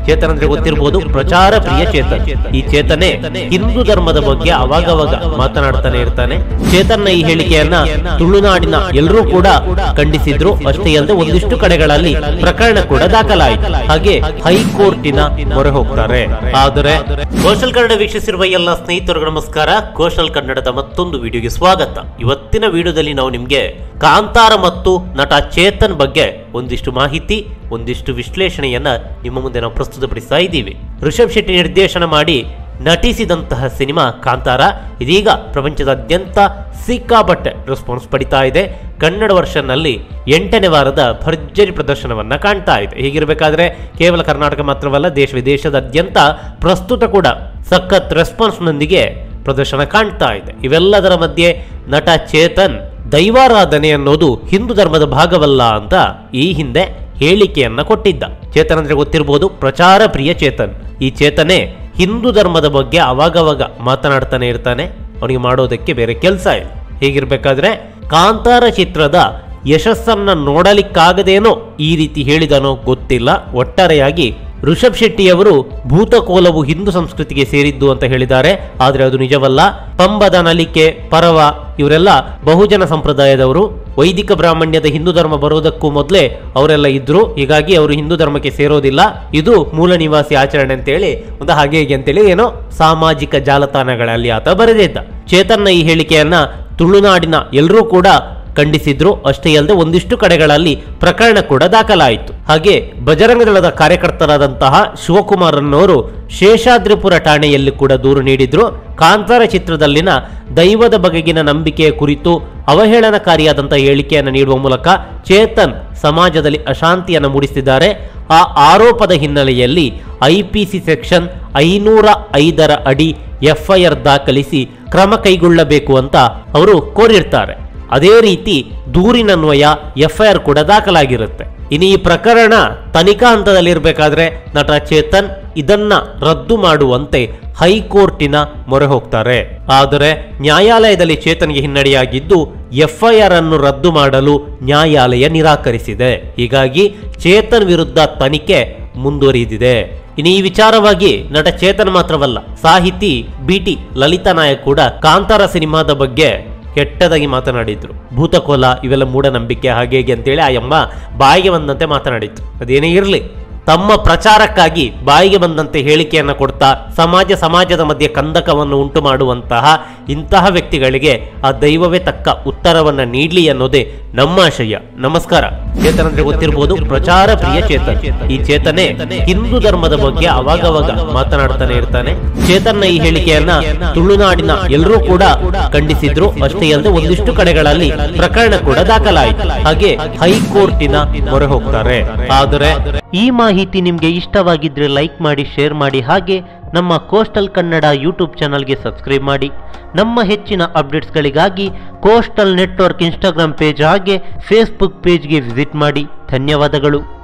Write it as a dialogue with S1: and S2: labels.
S1: ಚೇತನ್ ಅಂದ್ರೆ ಗೊತ್ತಿರಬಹುದು ಪ್ರಚಾರ ಪ್ರಿಯ ಚೇತನ್ ಈ ಚೇತನೆ ಹಿಂದೂ ಧರ್ಮದ ಬಗ್ಗೆ ಅವಾಗವಾಗ ಮಾತನಾಡ್ತಾನೆ ಇರ್ತಾನೆ ಚೇತನ್ನ ಈ ಹೇಳಿಕೆಯನ್ನ ತುಳುನಾಡಿನ ಎಲ್ಲರೂ ಕೂಡ ಖಂಡಿಸಿದ್ರು ಅಷ್ಟೇ ಅಲ್ಲದೆ ಒಂದಿಷ್ಟು ಕಡೆಗಳಲ್ಲಿ ಪ್ರಕರಣ ಕೂಡ ದಾಖಲಾಯಿತು ಹಾಗೆ ಹೈಕೋರ್ಟಿನ ಮೊರೆ ಹೋಗ್ತಾರೆ ಆದರೆ ಕೋಶಲ್ ಕನ್ನಡ ವೀಕ್ಷಿಸಿರುವ ಎಲ್ಲ ಸ್ನೇಹಿತರಿಗೂ ನಮಸ್ಕಾರ ಕೋಶಲ್ ಕನ್ನಡದ ಮತ್ತೊಂದು ವಿಡಿಯೋಗೆ ಸ್ವಾಗತ ಇವತ್ತಿನ ವಿಡಿಯೋದಲ್ಲಿ ನಾವು ನಿಮ್ಗೆ ಕಾಂತಾರ ಮತ್ತು ನಟ ಚೇತನ್ ಬಗ್ಗೆ ಒಂದಿಷ್ಟು ಮಾಹಿತಿ ಒಂದಿಷ್ಟು ವಿಶ್ಲೇಷಣೆಯನ್ನ ನಿಮ್ಮ ಮುಂದೆ ನಾವು ಪ್ರಸ್ತುತಪಡಿಸ್ತಾ ಇದ್ದೀವಿ ಋಷಭ್ ಶೆಟ್ಟಿ ನಿರ್ದೇಶನ ಮಾಡಿ ನಟಿಸಿದಂತಹ ಸಿನಿಮಾ ಕಾಂತಾರ ಇದೀಗ ಪ್ರಪಂಚದಾದ್ಯಂತ ಸಿಕ್ಕಾಪಟ್ಟೆ ರೆಸ್ಪಾನ್ಸ್ ಪಡಿತಾ ಇದೆ ಕನ್ನಡ ವರ್ಷನ್ನಲ್ಲಿ ಎಂಟನೇ ವಾರದ ಭರ್ಜರಿ ಪ್ರದರ್ಶನವನ್ನ ಕಾಣ್ತಾ ಇದೆ ಹೀಗಿರಬೇಕಾದ್ರೆ ಕೇವಲ ಕರ್ನಾಟಕ ಮಾತ್ರವಲ್ಲ ದೇಶ ವಿದೇಶದಾದ್ಯಂತ ಪ್ರಸ್ತುತ ಕೂಡ ಸಖತ್ ರೆಸ್ಪಾನ್ಸ್ನೊಂದಿಗೆ ಪ್ರದರ್ಶನ ಕಾಣ್ತಾ ಇದೆ ಇವೆಲ್ಲದರ ಮಧ್ಯೆ ನಟ ಚೇತನ್ ದೈವಾರಾಧನೆ ಅನ್ನೋದು ಹಿಂದೂ ಧರ್ಮದ ಭಾಗವಲ್ಲ ಅಂತ ಈ ಹಿಂದೆ ಹೇಳಿಕೆಯನ್ನ ಕೊಟ್ಟಿದ್ದ ಚೇತನ್ ಅಂದ್ರೆ ಗೊತ್ತಿರಬಹುದು ಪ್ರಚಾರ ಪ್ರಿಯ ಚೇತನ್ ಈ ಚೇತನೆ ಹಿಂದೂ ಧರ್ಮದ ಬಗ್ಗೆ ಅವಾಗವಾಗ ಮಾತನಾಡ್ತಾನೆ ಇರ್ತಾನೆ ಅವನಿಗೆ ಮಾಡೋದಕ್ಕೆ ಬೇರೆ ಕೆಲಸ ಇಲ್ಲ ಹೀಗಿರ್ಬೇಕಾದ್ರೆ ಕಾಂತಾರ ಚಿತ್ರದ ಯಶಸ್ಸನ್ನ ನೋಡಲಿಕ್ಕಾಗದೇನೋ ಈ ರೀತಿ ಹೇಳಿದನೋ ಗೊತ್ತಿಲ್ಲ ಒಟ್ಟಾರೆಯಾಗಿ ಋಷಭ್ ಶೆಟ್ಟಿಯವರು ಭೂತಕೋಲವು ಹಿಂದೂ ಸಂಸ್ಕೃತಿಗೆ ಸೇರಿದ್ದು ಅಂತ ಹೇಳಿದ್ದಾರೆ ಆದರೆ ಅದು ನಿಜವಲ್ಲ ಪಂಬದ ನಲಿಕೆ ಪರವ ಇವರೆಲ್ಲ ಬಹುಜನ ಸಂಪ್ರದಾಯದವರು ವೈದಿಕ ಬ್ರಾಹ್ಮಣ್ಯದ ಹಿಂದೂ ಧರ್ಮ ಬರೋದಕ್ಕೂ ಮೊದಲೇ ಅವರೆಲ್ಲ ಇದ್ರು ಹೀಗಾಗಿ ಅವರು ಹಿಂದೂ ಧರ್ಮಕ್ಕೆ ಸೇರೋದಿಲ್ಲ ಇದು ಮೂಲ ನಿವಾಸಿ ಆಚರಣೆ ಅಂತೇಳಿ ಒಂದು ಹಾಗೆ ಹೀಗೆ ಅಂತೇಳಿ ಏನೋ ಸಾಮಾಜಿಕ ಜಾಲತಾಣಗಳಲ್ಲಿ ಆತ ಬರೆದಿದ್ದ ಚೇತನ್ನ ಈ ಹೇಳಿಕೆಯನ್ನ ತುಳುನಾಡಿನ ಎಲ್ಲರೂ ಕೂಡ ಖಂಡಿಸಿದ್ರು ಅಷ್ಟೇ ಅಲ್ಲದೆ ಒಂದಿಷ್ಟು ಕಡೆಗಳಲ್ಲಿ ಪ್ರಕರಣ ಕೂಡ ದಾಖಲಾಯಿತು ಹಾಗೆ ಬಜರಂಗ ದಳದ ಕಾರ್ಯಕರ್ತರಾದಂತಹ ಶಿವಕುಮಾರ್ ಅನ್ನೋರು ಶೇಷಾದ್ರಿಪುರ ಠಾಣೆಯಲ್ಲಿ ಕೂಡ ದೂರು ನೀಡಿದ್ರು ಕಾಂತಾರ ಚಿತ್ರದಲ್ಲಿನ ದೈವದ ಬಗೆಗಿನ ನಂಬಿಕೆಯ ಕುರಿತು ಅವಹೇಳನಕಾರಿಯಾದಂತಹ ಹೇಳಿಕೆಯನ್ನು ನೀಡುವ ಮೂಲಕ ಚೇತನ್ ಸಮಾಜದಲ್ಲಿ ಅಶಾಂತಿಯನ್ನು ಮೂಡಿಸಿದ್ದಾರೆ ಆ ಆರೋಪದ ಹಿನ್ನೆಲೆಯಲ್ಲಿ ಐಪಿಸಿ ಸೆಕ್ಷನ್ ಐನೂರ ಐದರ ಅಡಿ ಎಫ್ಐಆರ್ ದಾಖಲಿಸಿ ಕ್ರಮ ಕೈಗೊಳ್ಳಬೇಕು ಅಂತ ಅವರು ಕೋರಿರ್ತಾರೆ ಅದೇ ರೀತಿ ದೂರಿನನ್ವಯ ಎಫ್ಐಆರ್ ಕೂಡ ದಾಖಲಾಗಿರುತ್ತೆ ಇನ್ನು ಈ ಪ್ರಕರಣ ತನಿಖಾ ಹಂತದಲ್ಲಿರಬೇಕಾದ್ರೆ ನಟ ಚೇತನ್ ಇದನ್ನ ರದ್ದು ಮಾಡುವಂತೆ ಹೈಕೋರ್ಟಿನ ಮೊರೆ ಹೋಗ್ತಾರೆ ಆದರೆ ನ್ಯಾಯಾಲಯದಲ್ಲಿ ಚೇತನ್ಗೆ ಹಿನ್ನಡೆಯಾಗಿದ್ದು ಎಫ್ಐಆರ್ ಅನ್ನು ರದ್ದು ಮಾಡಲು ನ್ಯಾಯಾಲಯ ನಿರಾಕರಿಸಿದೆ ಹೀಗಾಗಿ ಚೇತನ್ ವಿರುದ್ಧ ತನಿಖೆ ಮುಂದುವರಿದಿದೆ ಇನ್ನು ಈ ವಿಚಾರವಾಗಿ ನಟ ಚೇತನ್ ಮಾತ್ರವಲ್ಲ ಸಾಹಿತಿ ಬಿಟಿ ಲಲಿತಾ ನಾಯಕ್ ಕೂಡ ಕಾಂತಾರ ಸಿನಿಮಾದ ಬಗ್ಗೆ ಕೆಟ್ಟದಾಗಿ ಮಾತನಾಡಿದ್ರು ಭೂತಕೋಲ ಇವೆಲ್ಲ ಮೂಢನಂಬಿಕೆ ಹಾಗೆ ಹೀಗೆ ಅಂತೇಳಿ ಆ ಅಮ್ಮ ಬಾಯಿಗೆ ಬಂದಂತೆ ಮಾತನಾಡಿತ್ತು ಅದೇನೇ ಇರಲಿ ತಮ್ಮ ಪ್ರಚಾರಕ್ಕಾಗಿ ಬಾಯಿಗೆ ಬಂದಂತೆ ಹೇಳಿಕೆಯನ್ನು ಕೊಡ್ತಾ ಸಮಾಜ ಸಮಾಜದ ಮಧ್ಯೆ ಕಂದಕವನ್ನು ಉಂಟು ಮಾಡುವಂತಹ ಇಂತಹ ವ್ಯಕ್ತಿಗಳಿಗೆ ಆ ದೈವವೇ ತಕ್ಕ ಉತ್ತರವನ್ನ ನೀಡ್ಲಿ ಅನ್ನೋದೇ ನಮ್ಮ ಆಶಯ ನಮಸ್ಕಾರ ಚೇತನ್ ಅಂದ್ರೆ ಗೊತ್ತಿರಬಹುದು ಪ್ರಚಾರ ಪ್ರಿಯ ಚೇತನ್ ಈ ಚೇತನೆ ಹಿಂದೂ ಧರ್ಮದ ಬಗ್ಗೆ ಅವಾಗವಾಗ ಮಾತನಾಡ್ತಾನೆ ಇರ್ತಾನೆ ಚೇತನ್ನ ಈ ಹೇಳಿಕೆಯನ್ನ ತುಳುನಾಡಿನ ಎಲ್ಲರೂ ಕೂಡ ಖಂಡಿಸಿದ್ರು ಅಷ್ಟೇ ಅಲ್ಲದೆ ಒಂದಿಷ್ಟು ಕಡೆಗಳಲ್ಲಿ ಪ್ರಕರಣ ಕೂಡ ದಾಖಲಾಯಿತು ಹಾಗೆ ಹೈಕೋರ್ಟಿನ ಮೊರೆ ಹೋಗ್ತಾರೆ ಆದರೆ ಈ ಮಾಹಿತಿ ನಿಮ್ಗೆ ಇಷ್ಟವಾಗಿದ್ರೆ ಲೈಕ್ ಮಾಡಿ ಶೇರ್ ಮಾಡಿ ಹಾಗೆ ನಮ್ಮ ಕೋಸ್ಟಲ್ ಕನ್ನಡ ಯೂಟ್ಯೂಬ್ ಚಾನಲ್ಗೆ ಸಬ್ಸ್ಕ್ರೈಬ್ ಮಾಡಿ ನಮ್ಮ ಹೆಚ್ಚಿನ ಅಪ್ಡೇಟ್ಸ್ಗಳಿಗಾಗಿ ಕೋಸ್ಟಲ್ ನೆಟ್ವರ್ಕ್ ಇನ್ಸ್ಟಾಗ್ರಾಮ್ ಪೇಜ್ ಹಾಗೆ ಫೇಸ್ಬುಕ್ ಪೇಜ್ಗೆ ವಿಸಿಟ್ ಮಾಡಿ ಧನ್ಯವಾದಗಳು